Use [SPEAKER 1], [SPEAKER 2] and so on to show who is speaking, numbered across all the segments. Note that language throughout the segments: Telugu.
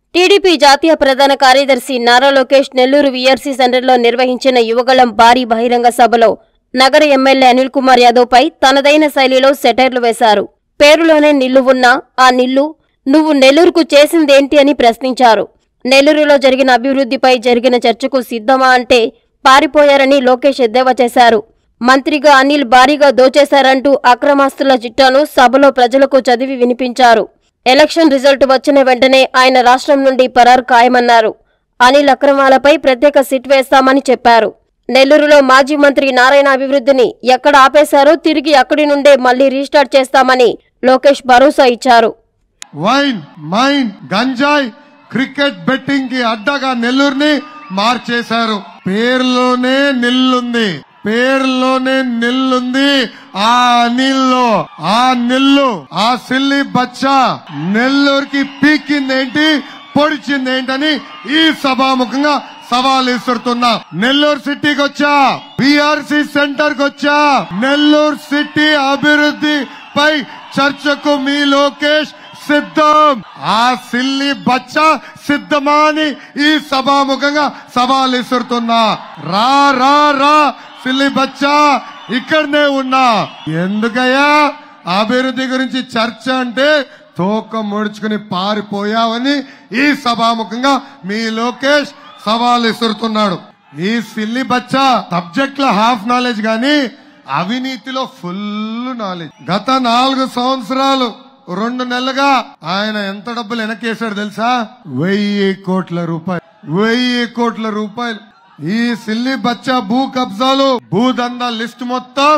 [SPEAKER 1] టీడీపీ జాతీయ ప్రధాన కార్యదర్శి నారా లోకేష్ నెల్లూరు వీఆర్సీ సెంటర్లో నిర్వహించిన యువగళం భారీ బహిరంగ సభలో నగర ఎమ్మెల్యే అనిల్ కుమార్ యాదవ్ పై తనదైన శైలిలో సెటైర్లు వేశారు పేరులోనే నిల్లు ఉన్నా ఆ నిల్లు నువ్వు నెల్లూరుకు చేసిందేంటి అని ప్రశ్నించారు నెల్లూరులో జరిగిన అభివృద్ధిపై జరిగిన చర్చకు సిద్ధమా అంటే పారిపోయారని లోకేష్ ఎద్దేవా చేశారు మంత్రిగా అనిల్ భారీగా దోచేశారంటూ అక్రమాస్తుల చిట్టాను సభలో ప్రజలకు చదివి వినిపించారు ఎలక్షన్ రిజల్ట్ వచ్చిన వెంటనే ఆయన రాష్ట్రం నుండి పరారు ఖాయమన్నారు అనిల్ అక్రమాలపై ప్రత్యేక సిట్ వేస్తామని చెప్పారు నెల్లూరులో మాజీ మంత్రి నారాయణ అభివృద్ధిని ఎక్కడ ఆపేశారో తిరిగి అక్కడి నుండే మళ్లీ రీస్టార్ట్ చేస్తామని లోకేష్ భరోసా ఇచ్చారు
[SPEAKER 2] వైన్ మైన్ గంజాయి క్రికెట్ బెట్టింగ్ కి అడ్డగా నెల్లూరుని మార్చేశారు పేరులోనే నిల్లుంది పేరులోనే నిల్లుంది ఆ నిల్లు ఆ నిల్లు ఆ సిల్లి బచ్చా నెల్లూరుకి పీకింది ఏంటి పొడిచింది ఏంటని ఈ సభాముఖంగా సవాల్ ఇస్తున్నా నెల్లూరు సిటీకి వచ్చా బీఆర్సీ సెంటర్ కి వచ్చా నెల్లూరు సిటీ అభివృద్ధి పై చర్చకు మీ లోకేష్ సిద్ధం ఆ సిల్లి బచ్చ సిద్ధమా అని ఈ సభాముఖంగా సవాల్ ఇస్తున్నా రా రా రా సిల్లి బచ్చ ఇక్కడనే ఉన్నా ఎందుకయ్యా అభివృద్ధి గురించి చర్చ అంటే తోక ముడుచుకుని పారిపోయావని ఈ సభాముఖంగా మీ లోకేష్ సవాల్ ఇస్తున్నాడు ఈ సిల్లి బచ్చ సబ్జెక్ట్ లో హాఫ్ నాలెడ్జ్ గాని అవినీతిలో ఫుల్ నాలెడ్జ్ గత నాలుగు సంవత్సరాలు రెండు నెలలుగా ఆయన ఎంత డబ్బులు వెనకేశాడు తెలుసా వెయ్యి కోట్ల రూపాయలు వెయ్యి కోట్ల రూపాయలు ఈ సిల్లి బచ్చా భూ కబ్జాలు భూదందా లిస్ట్ మొత్తం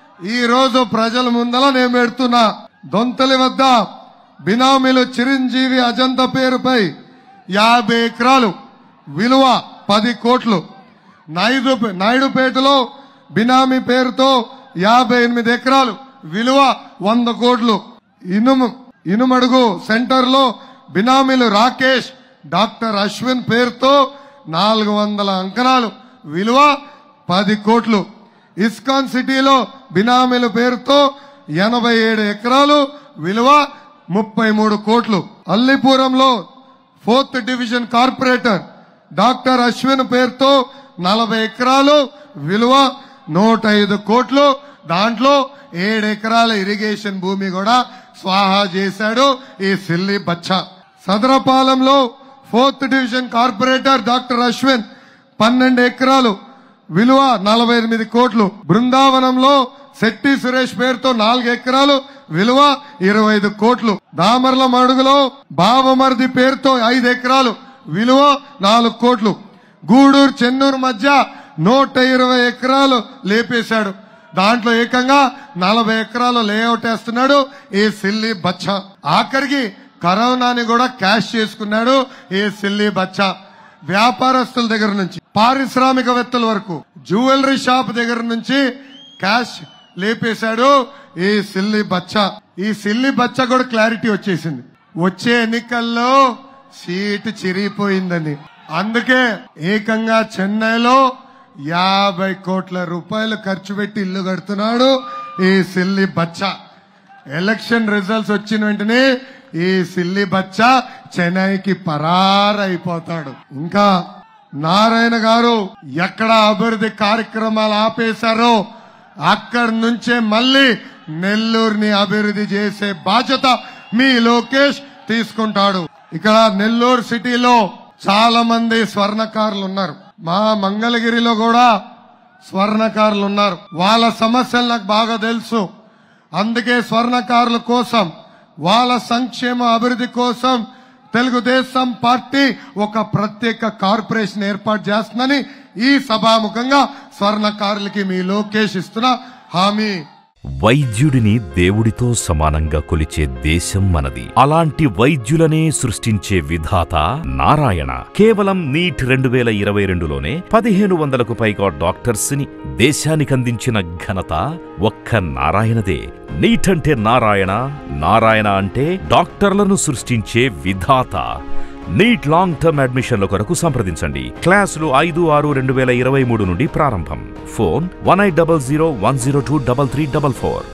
[SPEAKER 2] ఈ రోజు ప్రజల ముందల నేను పెడుతున్నా దొంతలి వద్ద బినామీలు చిరంజీవి అజంత పేరుపై యాభై ఎకరాలు విలువ పది కోట్లు నాయుడు నాయుడుపేటలో బినామీ పేరుతో యాభై ఎనిమిది ఎకరాలు విలువ వంద కోట్లు ఇనుము ఇనుమడుగు సెంటర్ లో బినామీలు రాకేష్ డాక్టర్ అశ్విన్ పేరుతో నాలుగు వందల అంకణాలు విలువ పది కోట్లు ఇస్కాన్ సిటీలో బినామీల పేరుతో ఎనభై ఏడు ఎకరాలు విలువ ముప్పై మూడు కోట్లు అల్లిపురంలో fourth division corporator doctor Ashwin పేరుతో నలభై ఎకరాలు విలువ నూట ఐదు కోట్లు దాంట్లో ఏడు ఎకరాల ఇరిగేషన్ భూమి కూడా స్వాహా చేశాడు ఈ సిల్లి బచ్చ సదరపాలెంలో fourth division corporator doctor Ashwin పన్నెండు ఎకరాలు విలువ నలభై ఎనిమిది కోట్లు బృందావనంలో శెట్టి సురేష్ పేరుతో నాలుగు ఎకరాలు విలువ ఇరవై ఐదు కోట్లు దామర్ల మడుగులో బావమర్ది పేరుతో ఐదు ఎకరాలు విలువ నాలుగు కోట్లు గూడూరు చెన్నూరు మధ్య నూట ఇరవై ఎకరాలు లేపేశాడు దాంట్లో ఏకంగా నలభై ఎకరాలు లేఅవుట్ వేస్తున్నాడు ఈ సిల్లి బచ్చ ఆఖరికి కరోనాని కూడా క్యాష్ చేసుకున్నాడు ఈ సిల్లి బచ్చ వ్యాపారస్తుల దగ్గర నుంచి పారిశ్రామికవేత్తల వరకు జ్యువెలరీ షాప్ దగ్గర నుంచి క్యాష్ లేపేశాడు ఈ సిల్లి బచ్చ ఈ సిల్లి బచ్చ కూడా క్లారిటీ వచ్చేసింది వచ్చే ఎన్నికల్లో సీటు చిరిగిపోయిందని అందుకే ఏకంగా చెన్నైలో యాభై కోట్ల రూపాయలు ఖర్చు పెట్టి ఇల్లు కడుతున్నాడు ఈ సిల్లి బచ్చ ఎలక్షన్ రిజల్ట్స్ వచ్చిన వెంటనే ఈ సిల్లి బచ్చ చెన్నైకి పరారైపోతాడు ఇంకా నారాయణ గారు ఎక్కడ అభివృద్ధి కార్యక్రమాలు ఆపేశారో అక్కడి నుంచే మళ్ళీ నెల్లూరుని అభివృద్ధి చేసే బాధ్యత మీ లోకేష్ తీసుకుంటాడు ఇక్కడ నెల్లూరు సిటీలో చాలా మంది స్వర్ణకారులు ఉన్నారు మా మంగళగిరిలో కూడా స్వర్ణకారులు ఉన్నారు వాళ్ళ సమస్యలు నాకు బాగా తెలుసు అందుకే స్వర్ణకారుల కోసం వాళ్ళ సంక్షేమ అభివృద్ధి కోసం తెలుగుదేశం పార్టీ ఒక ప్రత్యేక కార్పొరేషన్ ఏర్పాటు చేస్తుందని ఈ సభాముఖంగా స్వర్ణకారులకి మీ లోకేష్ ఇస్తున్న హామీ
[SPEAKER 3] వైద్యుడిని దేవుడితో సమానంగా కొలిచే దేశం మనది అలాంటి వైద్యులనే సృష్టించే విధాత నారాయణ కేవలం నీట్ రెండు వేల ఇరవై రెండులోనే పదిహేను వందలకు పైగా డాక్టర్స్ ని దేశానికందించిన ఘనత ఒక్క నారాయణదే నీట్ అంటే నారాయణ నారాయణ అంటే డాక్టర్లను సృష్టించే విధాత నీట్ లాంగ్ టర్మ్ అడ్మిషన్ల కొరకు సంప్రదించండి క్లాసులు ఐదు ఆరు రెండు వేల ఇరవై మూడు నుండి ప్రారంభం phone one eight double zero one zero two double three double four